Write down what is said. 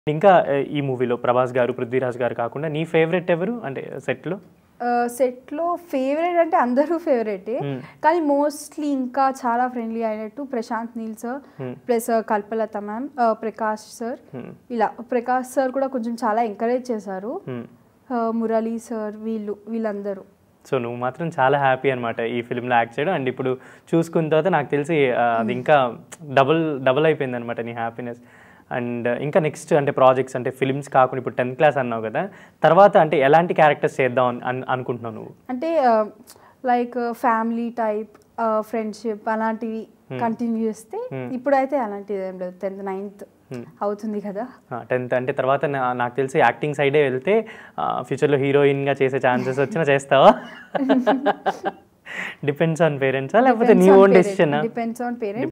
ఇంకా ఆ, ఈ మూవీలో ప్రభాస్ గారు పృథ్వీరాజ్ గారు కాకుండా నీ ఫేవరెట్ ఎవరు అంటే సెట్లో సెట్లో ఫేవరెట్ అంటే అందరూ ఫేవరెటే కానీ మోస్ట్లీ ఇంకా చాలా ఫ్రెండ్లీ అయినట్టు Prashanth Neel sir plus Kalpalatha ma'am Prakash sir ఇలా ప్రకాష్ సార్ కూడా కొంచెం చాలా ఎంకరేజ్ చేశారు ఆ, మురళీ సార్ వీళ్ళు వీళ్ళందరూ సో నువ్వు మాత్రం చాలా హ్యాపీ అనమాట ఈ ఫిల్మ్లో యాక్ట్ చేయడం అండ్ ఇప్పుడు చూసుకున్న తర్వాత నాకు తెలిసి ఆ, అది ఇంకా డబుల్ డబుల్ అయిపోయింది అనమాట నీ హ్యాపీనెస్ అండ్ ఇంకా నెక్స్ట్ అంటే ప్రాజెక్ట్స్ అంటే ఫిల్మ్స్ కాకుండా ఇప్పుడు టెన్త్ క్లాస్ అన్నావు కదా తర్వాత అంటే ఎలాంటి క్యారెక్టర్స్ చేద్దాం అని అన్- అనుకుంటున్నావు నువ్వు అంటే లైక్ ఫ్యామిలీ టైప్ ఫ్రెండ్షిప్ అలాంటివి కంటిన్యూ చేస్తే ఇప్పుడైతే అలాంటిది ఏం లేదు టెన్త్ నైన్త్ అవుతుంది కదా టెన్త్ అంటే తర్వాత నా- నాకు తెలిసి యాక్టింగ్ సైడే వెళ్తే ఫ్యూచర్లో హీరోయిన్గా చేసే ఛాన్సెస్ వచ్చినా చేస్తావా డిపెండ్స్ ఆన్ పేరెంట్సా లేకపోతే నీ own decision depends on parents